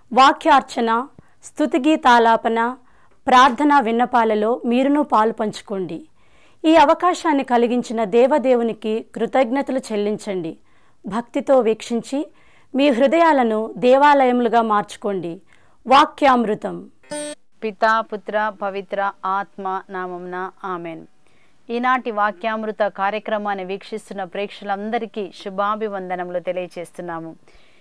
వాక్యార్చన స్తుతిగీతాలాపన ప్రార్థనా విన్నపాలలో మీరును పాలు పంచుకోండి ఈ అవకాశాన్ని కలిగించిన దేవదేవునికి కృతజ్ఞతలు చెల్లించండి భక్తితో వీక్షించి మీ హృదయాలను దేవాలయములుగా మార్చుకోండి వాక్యామృతం పితా పుత్ర పవిత్ర ఆత్మ నామంన ఆమెన్ ఈనాటి వాక్యామృత కార్యక్రమాన్ని వీక్షిస్తున్న ప్రేక్షకులందరికీ శుభాభివందనములు తెలియచేస్తున్నాము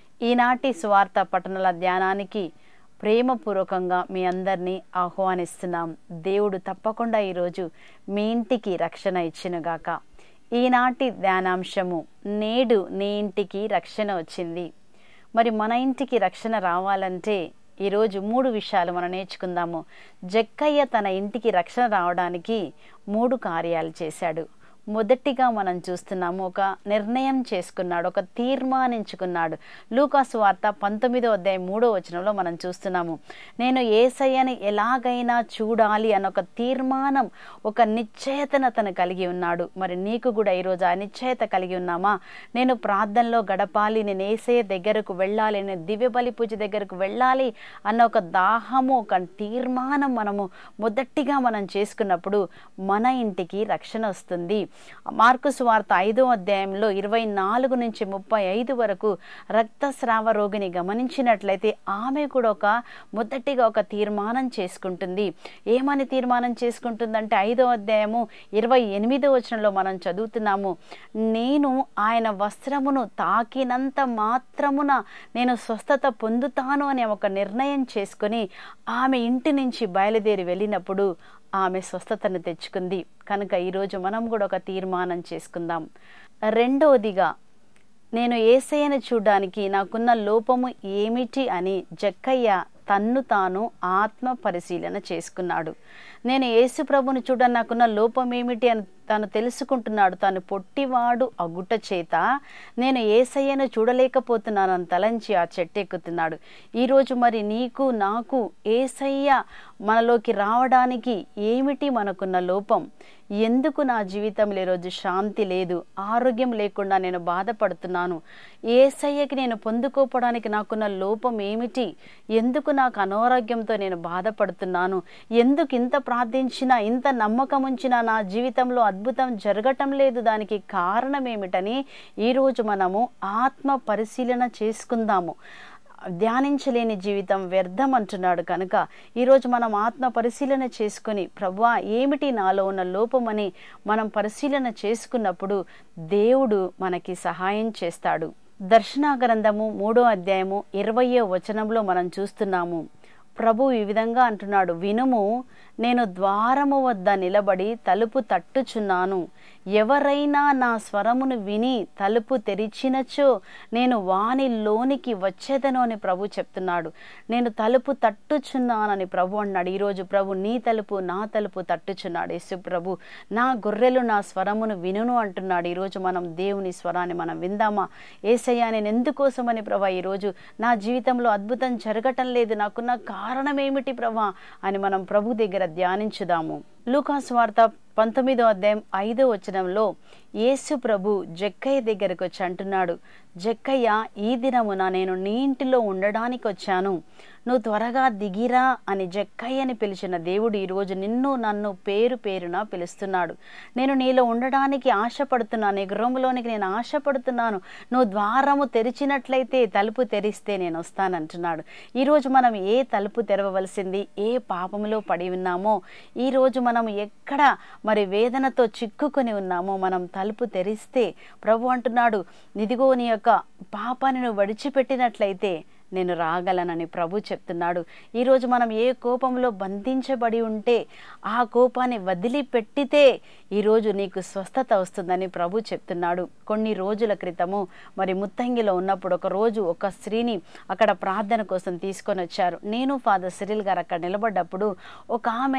ఈనాటి సువార్త పట్టణాల ధ్యానానికి ప్రేమపూర్వకంగా మీ అందరినీ ఆహ్వానిస్తున్నాం దేవుడు తప్పకుండా ఈరోజు మీ ఇంటికి రక్షణ ఇచ్చినగాక ఈనాటి ధ్యానాంశము నేడు నీ ఇంటికి రక్షణ వచ్చింది మరి మన ఇంటికి రక్షణ రావాలంటే ఈరోజు మూడు విషయాలు మనం నేర్చుకుందాము జక్కయ్య తన ఇంటికి రక్షణ రావడానికి మూడు కార్యాలు చేశాడు మొదటిగా మనం చూస్తున్నాము ఒక నిర్ణయం చేసుకున్నాడు ఒక తీర్మానించుకున్నాడు లూకాసు వార్త పంతొమ్మిదో అధ్యాయం మూడో వచనంలో మనం చూస్తున్నాము నేను ఏసయ్యని ఎలాగైనా చూడాలి అన్న ఒక తీర్మానం ఒక నిశ్చయతను అతను కలిగి ఉన్నాడు మరి నీకు కూడా ఈరోజు ఆ నిశ్చయత కలిగి ఉన్నామా నేను ప్రార్థనలో గడపాలి నేను ఏసయ్య దగ్గరకు వెళ్ళాలి నేను దివ్య బలి పూజ దగ్గరకు వెళ్ళాలి అన్న ఒక దాహము ఒక తీర్మానం మనము మొదటిగా మనం చేసుకున్నప్పుడు మన ఇంటికి రక్షణ వస్తుంది మార్కు సువార్త ఐదో అధ్యాయంలో ఇరవై నాలుగు నుంచి ముప్పై ఐదు వరకు రక్తస్రావ రోగిని గమనించినట్లయితే ఆమె కూడా ఒక మొదటిగా ఒక తీర్మానం చేసుకుంటుంది ఏమని తీర్మానం చేసుకుంటుందంటే ఐదో అధ్యాయము ఇరవై ఎనిమిదో వచనంలో మనం చదువుతున్నాము నేను ఆయన వస్త్రమును తాకినంత మాత్రమున నేను స్వస్థత పొందుతాను అనే ఒక నిర్ణయం చేసుకొని ఆమె ఇంటి నుంచి బయలుదేరి వెళ్ళినప్పుడు ఆమె స్వస్థతను తెచ్చుకుంది కనుక ఈరోజు మనం కూడా ఒక తీర్మానం చేసుకుందాం రెండవదిగా నేను ఏసయ్యను చూడడానికి నాకున్న లోపము ఏమిటి అని జక్కయ్య తన్ను తాను ఆత్మ పరిశీలన చేసుకున్నాడు నేను యేసు ప్రభుని చూడ నాకున్న లోపం ఏమిటి అని తాను తెలుసుకుంటున్నాడు తాను పొట్టివాడు అగుట చేత నేను ఏసయ్యను చూడలేకపోతున్నానని తలంచి ఆ చెట్టు ఎక్కుతున్నాడు ఈరోజు మరి నీకు నాకు ఏసయ్య మనలోకి రావడానికి ఏమిటి మనకున్న లోపం ఎందుకు నా జీవితంలో ఈరోజు శాంతి లేదు ఆరోగ్యం లేకుండా నేను బాధపడుతున్నాను ఏసయ్యకి నేను పొందుకోవడానికి నాకున్న లోపం ఏమిటి ఎందుకు నాకు అనారోగ్యంతో నేను బాధపడుతున్నాను ఎందుకు ఇంత ప్రార్థించినా ఇంత నమ్మకం ఉంచినా నా జీవితంలో అద్భుతం జరగటం లేదు దానికి కారణం ఏమిటని ఈరోజు మనము ఆత్మ పరిశీలన చేసుకుందాము ధ్యానించలేని జీవితం వ్యర్థం అంటున్నాడు కనుక ఈరోజు మనం ఆత్మ పరిశీలన చేసుకుని ప్రభువా ఏమిటి నాలో ఉన్న లోపమని మనం పరిశీలన చేసుకున్నప్పుడు దేవుడు మనకి సహాయం చేస్తాడు దర్శనా గ్రంథము మూడో అధ్యాయము ఇరవయో వచనంలో మనం చూస్తున్నాము ప్రభు ఈ విధంగా అంటున్నాడు వినుము నేను ద్వారము వద్ద నిలబడి తలుపు తట్టుచున్నాను ఎవరైనా నా స్వరమును విని తలుపు తెరిచినచో నేను వానిలోనికి వచ్చేదను అని ప్రభు చెప్తున్నాడు నేను తలుపు తట్టుచున్నానని ప్రభు అన్నాడు ఈరోజు ప్రభు నీ తలుపు నా తలుపు తట్టుచున్నాడు యేసు ప్రభు నా గొర్రెలు నా స్వరమును వినును అంటున్నాడు ఈరోజు మనం దేవుని స్వరాన్ని మనం విందామా ఏసయ్యా నేను ఎందుకోసమని ప్రభా ఈరోజు నా జీవితంలో అద్భుతం జరగటం లేదు నాకున్న కారణం ఏమిటి ప్రభా అని మనం ప్రభు దగ్గర ధ్యానించుదాము లూకాస్ వార్త పంతొమ్మిదో అధ్యాయం ఐదో వచనంలో యేసు ప్రభు జక్కయ్య దగ్గరకు వచ్చి అంటున్నాడు జక్కయ్య ఈ దినమున నేను నీ ఇంటిలో ఉండడానికి వచ్చాను నువ్వు త్వరగా దిగిరా అని జక్కయ్యని పిలిచిన దేవుడు ఈరోజు నిన్ను నన్ను పేరు పేరున పిలుస్తున్నాడు నేను నీలో ఉండడానికి ఆశపడుతున్నాను నీ గృహంలోనికి నేను ఆశపడుతున్నాను నువ్వు ద్వారము తెరిచినట్లయితే తలుపు తెరిస్తే నేను వస్తానంటున్నాడు ఈరోజు మనం ఏ తలుపు తెరవవలసింది ఏ పాపములో పడి ఉన్నామో ఈరోజు మనం ఎక్కడ మరి వేదనతో చిక్కుకొని ఉన్నామో మనం తలుపు తెరిస్తే ప్రభు అంటున్నాడు ఇదిగో నీ యొక్క పాపాన్ని నువ్వు వడిచిపెట్టినట్లయితే నేను రాగలనని ప్రభు చెప్తున్నాడు ఈరోజు మనం ఏ కోపంలో బంధించబడి ఉంటే ఆ కోపాన్ని వదిలిపెట్టితే ఈరోజు నీకు స్వస్థత వస్తుందని ప్రభు చెప్తున్నాడు కొన్ని రోజుల క్రితము మరి ముత్తంగిలో ఉన్నప్పుడు ఒక రోజు ఒక స్త్రీని అక్కడ ప్రార్థన కోసం తీసుకొని వచ్చారు నేను ఫాదర్ సిరిల్ గారు అక్కడ నిలబడ్డప్పుడు ఒక ఆమెని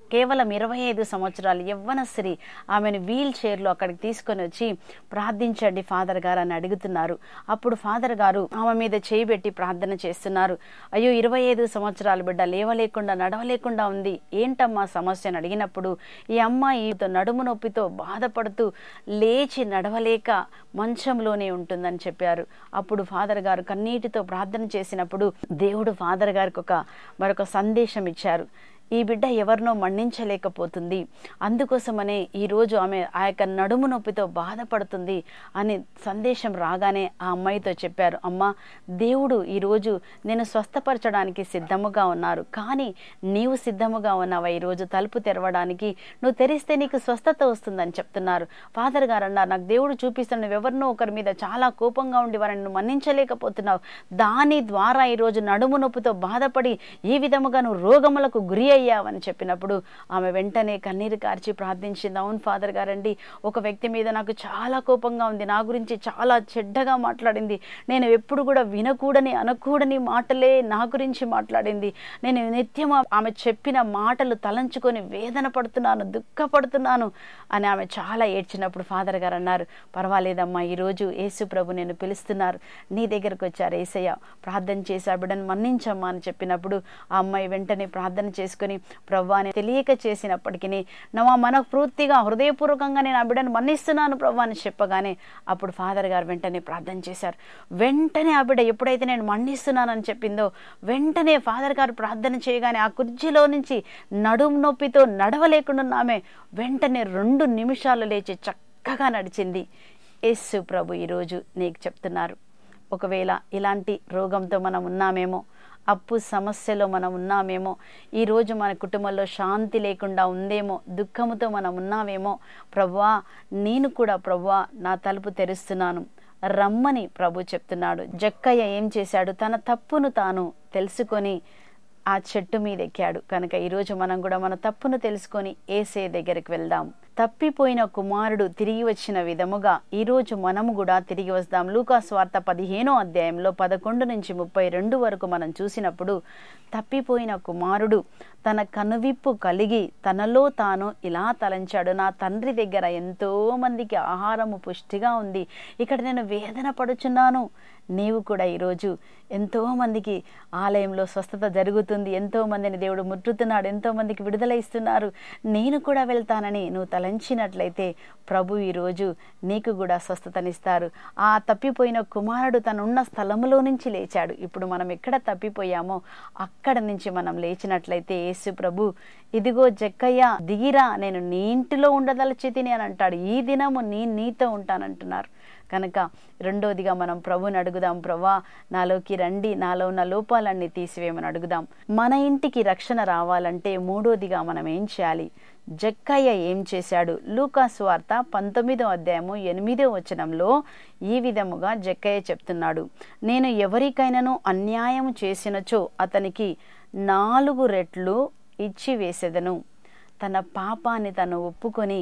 కేవలం ఇరవై ఐదు సంవత్సరాలు యవ్వనశ్రీ ఆమెను వీల్ చైర్లో అక్కడికి తీసుకొని వచ్చి ప్రార్థించండి ఫాదర్ గారు అని అడుగుతున్నారు అప్పుడు ఫాదర్ గారు ఆమె మీద చేయబెట్టి ప్రార్థన చేస్తున్నారు అయ్యో ఇరవై ఐదు సంవత్సరాల బిడ్డ లేవలేకుండా నడవలేకుండా ఉంది ఏంటమ్మా సమస్య అని అడిగినప్పుడు ఈ అమ్మాయి నడుము నొప్పితో బాధపడుతూ లేచి నడవలేక మంచంలోనే ఉంటుందని చెప్పారు అప్పుడు ఫాదర్ గారు కన్నీటితో ప్రార్థన చేసినప్పుడు దేవుడు ఫాదర్ గారికి ఒక మరొక సందేశం ఇచ్చారు ఈ బిడ్డ ఎవరినో మన్నించలేకపోతుంది అందుకోసమనే ఈరోజు ఆమె ఆ యొక్క నడుము నొప్పితో బాధపడుతుంది అని సందేశం రాగానే ఆ అమ్మాయితో చెప్పారు అమ్మ దేవుడు ఈరోజు నేను స్వస్థపరచడానికి సిద్ధముగా ఉన్నారు కానీ నీవు సిద్ధముగా ఉన్నావా ఈరోజు తలుపు తెరవడానికి నువ్వు తెరిస్తే నీకు స్వస్థత వస్తుందని చెప్తున్నారు ఫాదర్ గారు అన్నారు నాకు దేవుడు చూపిస్తాను నువ్వు ఎవరినో ఒకరి మీద చాలా కోపంగా ఉండి వారిని నువ్వు మన్నించలేకపోతున్నావు దాని ద్వారా ఈరోజు నడుము నొప్పితో బాధపడి ఈ విధముగా నువ్వు రోగములకు గురి అయ్యావని చెప్పినప్పుడు ఆమె వెంటనే కన్నీరు కార్చి ప్రార్థించింది అవును ఫాదర్ గారండి ఒక వ్యక్తి మీద నాకు చాలా కోపంగా ఉంది నా గురించి చాలా చెడ్డగా మాట్లాడింది నేను ఎప్పుడు కూడా వినకూడని అనకూడని మాటలే నా గురించి మాట్లాడింది నేను నిత్యం ఆమె చెప్పిన మాటలు తలంచుకొని వేదన పడుతున్నాను దుఃఖపడుతున్నాను అని ఆమె చాలా ఏడ్చినప్పుడు ఫాదర్ గారు అన్నారు పర్వాలేదమ్మా ఈరోజు యేసు ప్రభు నేను పిలుస్తున్నారు నీ దగ్గరకు వచ్చారు ఏసయ్య ప్రార్థన చేసి ఆ బిడ్డను మన్నించమ్మా అని చెప్పినప్పుడు ఆ అమ్మాయి వెంటనే ప్రార్థన చేసుకుని ప్రవ్వా అని తెలియక చేసినప్పటికీ నమ్మా మన పూర్తిగా హృదయపూర్వకంగా నేను ఆ బిడ్డను మన్నిస్తున్నాను ప్రవ్వా అని చెప్పగానే అప్పుడు ఫాదర్ గారు వెంటనే ప్రార్థన చేశారు వెంటనే ఆ బిడ్డ ఎప్పుడైతే నేను మన్నిస్తున్నానని చెప్పిందో వెంటనే ఫాదర్ గారు ప్రార్థన చేయగానే ఆ కుర్చీలో నుంచి నడుము నొప్పితో నడవలేకుండా ఆమె వెంటనే రెండు నిమిషాలు లేచి చక్కగా నడిచింది యేసు ప్రభు ఈరోజు నీకు చెప్తున్నారు ఒకవేళ ఇలాంటి రోగంతో మనం ఉన్నామేమో అప్పు సమస్యలో మనం ఉన్నామేమో ఈరోజు మన కుటుంబంలో శాంతి లేకుండా ఉందేమో దుఃఖముతో మనం ఉన్నామేమో ప్రభువా నేను కూడా ప్రభువా నా తలుపు తెరుస్తున్నాను రమ్మని ప్రభు చెప్తున్నాడు జక్కయ్య ఏం చేశాడు తన తప్పును తాను తెలుసుకొని ఆ చెట్టు మీద ఎక్కాడు కనుక ఈరోజు మనం కూడా మన తప్పును తెలుసుకొని ఏసే దగ్గరికి వెళ్దాం తప్పిపోయిన కుమారుడు తిరిగి వచ్చిన విధముగా ఈరోజు మనము కూడా తిరిగి వస్తాం లూకా స్వార్థ పదిహేనో అధ్యాయంలో పదకొండు నుంచి ముప్పై రెండు వరకు మనం చూసినప్పుడు తప్పిపోయిన కుమారుడు తన కనువిప్పు కలిగి తనలో తాను ఇలా తలంచాడు నా తండ్రి దగ్గర ఎంతో మందికి ఆహారము పుష్టిగా ఉంది ఇక్కడ నేను వేదన పడుచున్నాను నీవు కూడా ఈరోజు ఎంతో మందికి ఆలయంలో స్వస్థత జరుగుతుంది ఎంతో మందిని దేవుడు ముట్టుతున్నాడు ఎంతో మందికి విడుదల ఇస్తున్నారు నేను కూడా వెళ్తానని నువ్వు తలంచినట్లయితే ప్రభు ఈరోజు నీకు కూడా స్వస్థతనిస్తారు ఆ తప్పిపోయిన కుమారుడు తనున్న స్థలములో నుంచి లేచాడు ఇప్పుడు మనం ఎక్కడ తప్పిపోయామో అక్కడ నుంచి మనం లేచినట్లయితే యేసు ప్రభు ఇదిగో జక్కయ్య దిగిరా నేను నీ ఇంటిలో ఉండదలచితిని అని అంటాడు ఈ దినము నీ నీతో ఉంటానంటున్నారు కనుక రెండోదిగా మనం ప్రభుని అడుగుదాం ప్రభా నాలోకి రండి నాలో ఉన్న లోపాలన్నీ తీసివేయమని అడుగుదాం మన ఇంటికి రక్షణ రావాలంటే మూడోదిగా మనం ఏం చేయాలి జక్కయ్య ఏం చేశాడు లూకాసు వార్త పంతొమ్మిదో అధ్యాయము ఎనిమిదో వచనంలో ఈ విధముగా జక్కయ్య చెప్తున్నాడు నేను ఎవరికైనాను అన్యాయం చేసినచో అతనికి నాలుగు రెట్లు ఇచ్చి వేసేదను తన పాపాన్ని తను ఒప్పుకొని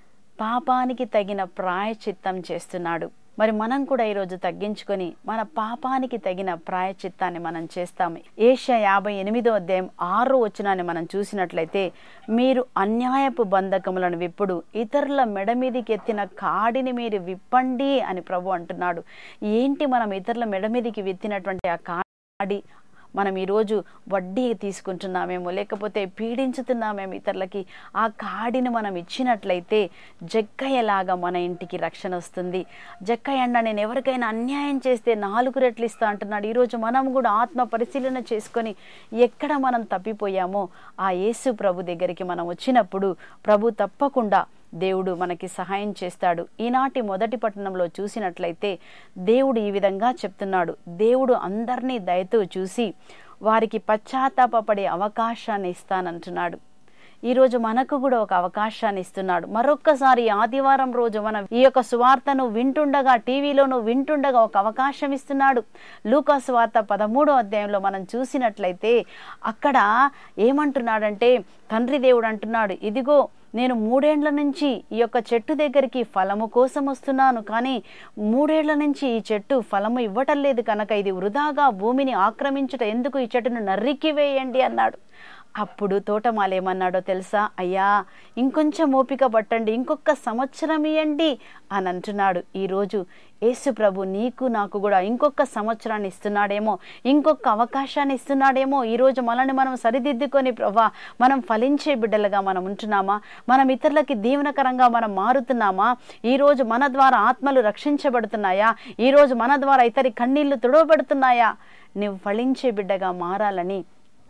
పాపానికి తగిన ప్రాయచిత్తం చేస్తున్నాడు మరి మనం కూడా ఈరోజు తగ్గించుకొని మన పాపానికి తగిన ప్రాయచిత్తాన్ని మనం చేస్తాము ఏషియా యాభై ఎనిమిదో అధ్యాయం ఆరో వచనాన్ని మనం చూసినట్లయితే మీరు అన్యాయపు బంధకములను విప్పుడు ఇతరుల మెడ మీదకి ఎత్తిన కాడిని మీరు విప్పండి అని ప్రభు అంటున్నాడు ఏంటి మనం ఇతరుల మెడ మీదకి విత్తినటువంటి ఆ కాడి మనం ఈరోజు వడ్డీ తీసుకుంటున్నామేమో లేకపోతే పీడించుతున్నామేమో ఇతరులకి ఆ కాడిని మనం ఇచ్చినట్లయితే జక్కయ్యలాగా మన ఇంటికి రక్షణ వస్తుంది జక్కయ్య అన్న నేను ఎవరికైనా అన్యాయం చేస్తే నాలుగు రెట్లు ఇస్తా అంటున్నాడు ఈరోజు మనం కూడా ఆత్మ పరిశీలన చేసుకొని ఎక్కడ మనం తప్పిపోయామో ఆ యేసు ప్రభు దగ్గరికి మనం వచ్చినప్పుడు ప్రభు తప్పకుండా దేవుడు మనకి సహాయం చేస్తాడు ఈనాటి మొదటి పట్టణంలో చూసినట్లయితే దేవుడు ఈ విధంగా చెప్తున్నాడు దేవుడు అందరినీ దయతో చూసి వారికి పశ్చాత్తాపడే అవకాశాన్ని ఇస్తానంటున్నాడు ఈరోజు మనకు కూడా ఒక అవకాశాన్ని ఇస్తున్నాడు మరొక్కసారి ఆదివారం రోజు మనం ఈ యొక్క సువార్తను వింటుండగా టీవీలో నువ్వు వింటుండగా ఒక అవకాశం ఇస్తున్నాడు లూకా సువార్త పదమూడో అధ్యాయంలో మనం చూసినట్లయితే అక్కడ ఏమంటున్నాడంటే తండ్రి దేవుడు అంటున్నాడు ఇదిగో నేను మూడేండ్ల నుంచి ఈ యొక్క చెట్టు దగ్గరికి ఫలము కోసం వస్తున్నాను కానీ మూడేళ్ల నుంచి ఈ చెట్టు ఫలము ఇవ్వటం లేదు కనుక ఇది వృధాగా భూమిని ఆక్రమించుట ఎందుకు ఈ చెట్టును నరికి వేయండి అన్నాడు అప్పుడు తోటమాల ఏమన్నాడో తెలుసా అయ్యా ఇంకొంచెం ఓపిక పట్టండి ఇంకొక సంవత్సరం ఇవ్వండి అని అంటున్నాడు ఈరోజు యేసు ప్రభు నీకు నాకు కూడా ఇంకొక సంవత్సరాన్ని ఇస్తున్నాడేమో ఇంకొక అవకాశాన్ని ఇస్తున్నాడేమో ఈరోజు మనల్ని మనం సరిదిద్దుకొని ప్రభా మనం ఫలించే బిడ్డలుగా మనం ఉంటున్నామా మనం ఇతరులకి దీవెనకరంగా మనం మారుతున్నామా ఈరోజు మన ద్వారా ఆత్మలు రక్షించబడుతున్నాయా ఈరోజు మన ద్వారా ఇతరి కన్నీళ్లు తుడవబడుతున్నాయా నువ్వు ఫలించే బిడ్డగా మారాలని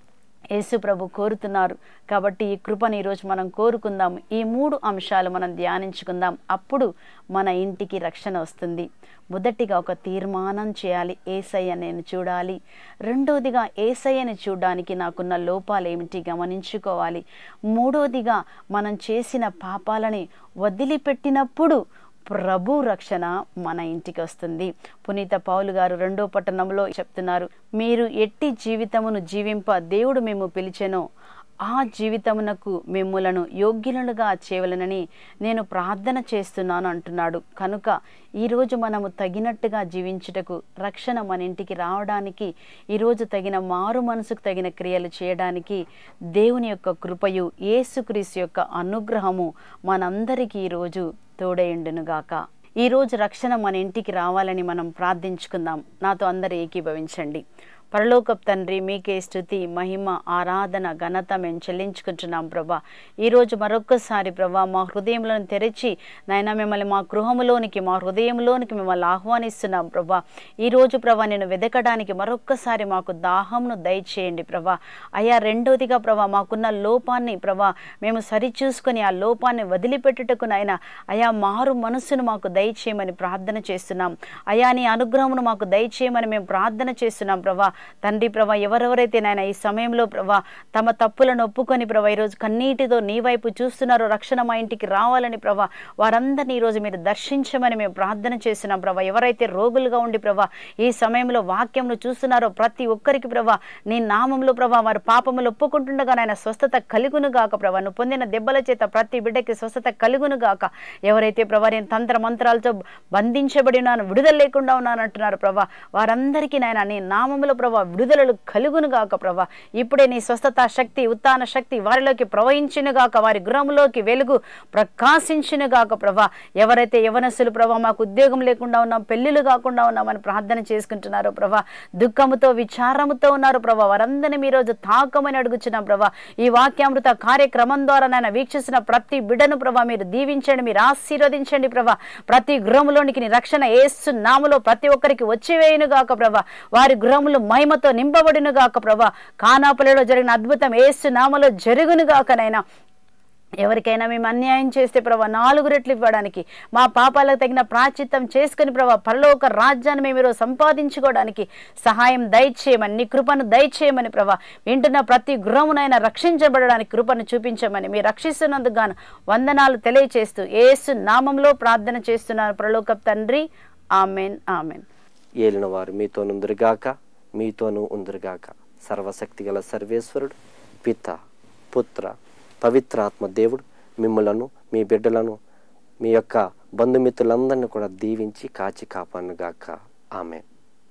యేసు ప్రభు కోరుతున్నారు కాబట్టి ఈ కృపను ఈరోజు మనం కోరుకుందాం ఈ మూడు అంశాలు మనం ధ్యానించుకుందాం అప్పుడు మన ఇంటికి రక్షణ వస్తుంది మొదటిగా ఒక తీర్మానం చేయాలి ఏసయ్య నేను చూడాలి రెండోదిగా ఏసయ్యని చూడడానికి నాకున్న లోపాలు ఏమిటి గమనించుకోవాలి మూడోదిగా మనం చేసిన పాపాలని వదిలిపెట్టినప్పుడు ప్రభు రక్షణ మన ఇంటికి వస్తుంది పునీత పౌలు గారు రెండో పట్టణంలో చెప్తున్నారు మీరు ఎట్టి జీవితమును జీవింప దేవుడు మేము పిలిచెనో ఆ జీవితమునకు మిమ్ములను యోగ్యులుగా చేయవలనని నేను ప్రార్థన చేస్తున్నాను అంటున్నాడు కనుక ఈరోజు మనము తగినట్టుగా జీవించుటకు రక్షణ మన ఇంటికి రావడానికి ఈరోజు తగిన మారు మనసుకు తగిన క్రియలు చేయడానికి దేవుని యొక్క కృపయు యేసుక్రీస్తు యొక్క అనుగ్రహము మనందరికీ ఈరోజు తోడేయుండునుగాక ఈరోజు రక్షణ మన ఇంటికి రావాలని మనం ప్రార్థించుకుందాం నాతో అందరూ ఏకీభవించండి పరలోకప్ తండ్రి మీకే స్థుతి మహిమ ఆరాధన ఘనత మేము చెల్లించుకుంటున్నాం ప్రభా ఈరోజు మరొక్కసారి ప్రభా మా హృదయంలను తెరిచి నాయన మిమ్మల్ని మా గృహములోనికి మా హృదయంలోనికి మిమ్మల్ని ఆహ్వానిస్తున్నాం ప్రభా ఈరోజు ప్రభా నేను వెదకడానికి మరొక్కసారి మాకు దాహంను దయచేయండి ప్రభా అయా రెండోదిగా ప్రభా మాకున్న లోపాన్ని ప్రభా మేము సరిచూసుకొని ఆ లోపాన్ని వదిలిపెట్టుటకు నాయన అయా మారు మనస్సును మాకు దయచేయమని ప్రార్థన చేస్తున్నాం అయా నీ అనుగ్రహమును మాకు దయచేయమని మేము ప్రార్థన చేస్తున్నాం ప్రభా తండ్రి ప్రభా ఎవరెవరైతే నాయన ఈ సమయంలో ప్రభా తమ తప్పులను ఒప్పుకొని ప్రభా ఈరోజు కన్నీటితో నీ వైపు చూస్తున్నారో రక్షణ మా ఇంటికి రావాలని ప్రభా వారందరినీ ఈరోజు మీరు దర్శించమని మేము ప్రార్థన చేస్తున్నాం ప్రభా ఎవరైతే రోగులుగా ఉండి ప్రభా ఈ సమయంలో వాక్యంను చూస్తున్నారో ప్రతి ఒక్కరికి ప్రభా నీ నామంలో ప్రభా వారు పాపములు ఒప్పుకుంటుండగా నాయన స్వస్థత కలుగును గాక ప్రభా నువ్వు పొందిన దెబ్బల చేత ప్రతి బిడ్డకి స్వస్థత కలుగును గాక ఎవరైతే ప్రభా నేను తంత్ర మంత్రాలతో బంధించబడి ఉన్నాను విడుదల లేకుండా ఉన్నాను అంటున్నారు ప్రభా వారందరికీ నాయన నీ నామములో ప్రభా విడుదలలు కలుగును గాక ప్రభా ఇప్పుడే నీ స్వస్థత శక్తి ఉత్తాన శక్తి వారిలోకి ప్రవహించును గాక వారి గృహంలోకి వెలుగు ప్రకాశించును గాక ప్రభా ఎవరైతే యవనస్సులు ప్రభా మాకు ఉద్యోగం లేకుండా ఉన్నాం పెళ్లిళ్ళు కాకుండా ఉన్నామని ప్రార్థన చేసుకుంటున్నారో ప్రభా దుఃఖముతో విచారముతో ఉన్నారు ప్రభా వారందరినీ మీ రోజు తాకమని అడుగుచున్నాం ప్రభా ఈ వాక్యామృత కార్యక్రమం ద్వారా నాయన వీక్షిస్తున్న ప్రతి బిడ్డను ప్రభా మీరు దీవించండి మీరు ఆశీర్వదించండి ప్రభా ప్రతి గృహంలోనికి నీ రక్షణ ఏసు నాములో ప్రతి ఒక్కరికి వచ్చివేయును గాక ప్రభా వారి గృహములు మహిమతో నింపబడిను గాక ప్రభా కానాపల్లిలో జరిగిన అద్భుతం ఏసు నామలో జరుగును గాక నైనా ఎవరికైనా మేము అన్యాయం చేస్తే ప్రభా నాలుగు రెట్లు ఇవ్వడానికి మా పాపాలకు తగిన ప్రాచిత్తం చేసుకుని ప్రభా పరలోక రాజ్యాన్ని మేము ఈరోజు సంపాదించుకోవడానికి సహాయం దయచేయమని నీ కృపను దయచేయమని ప్రభా వింటున్న ప్రతి గృహమునైనా రక్షించబడడానికి కృపను చూపించమని మీరు రక్షిస్తున్నందుకు గాను వందనాలు తెలియచేస్తూ ఏసు నామంలో ప్రార్థన చేస్తున్నాను పరలోక తండ్రి ఆమెన్ ఆమెన్ ఏలిన వారు మీతోనుందురుగాక మీతోనూ ఉందురుగాక సర్వశక్తి గల సర్వేశ్వరుడు పిత పుత్ర పవిత్రాత్మ దేవుడు మిమ్మలను మీ బిడ్డలను మీ యొక్క బంధుమిత్రులందరినీ కూడా దీవించి కాచి కాపాడుగాక ఆమె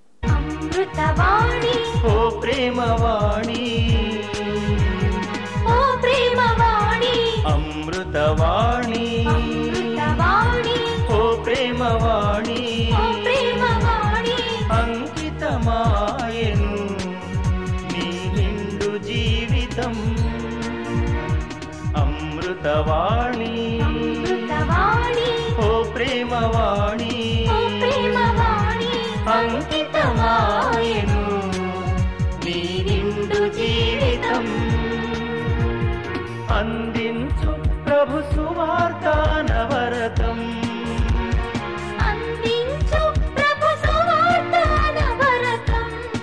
అమృతవాణి ఓ ప్రేమవాణి ఓ ప్రేమవాణి అమృతవాణి అమృతవాణి ఓ ప్రేమవాణి ఓ ప్రేమవాణి అంకితమాయను నీ నిండు జీవితం అమృతవాణి అమృతవాణి ఓ ప్రేమవాణి ఓ ప్రేమవాణి అంకితమాయను నీ నిండు జీవితం అందించు ప్రభు సువార్త నవరతం అందించు ప్రభు సువార్త నవరతం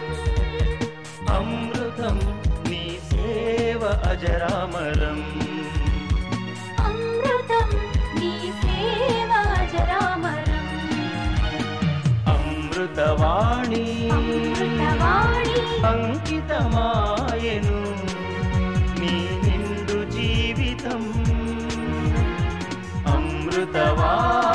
అమృతం నీ సేవ అజరామరం అమృతం నీ సేవ అజరామరం అమృతవాణి అమృతవాణి అంకితమాయను నీ నిండు జీవితం అమృతవాణి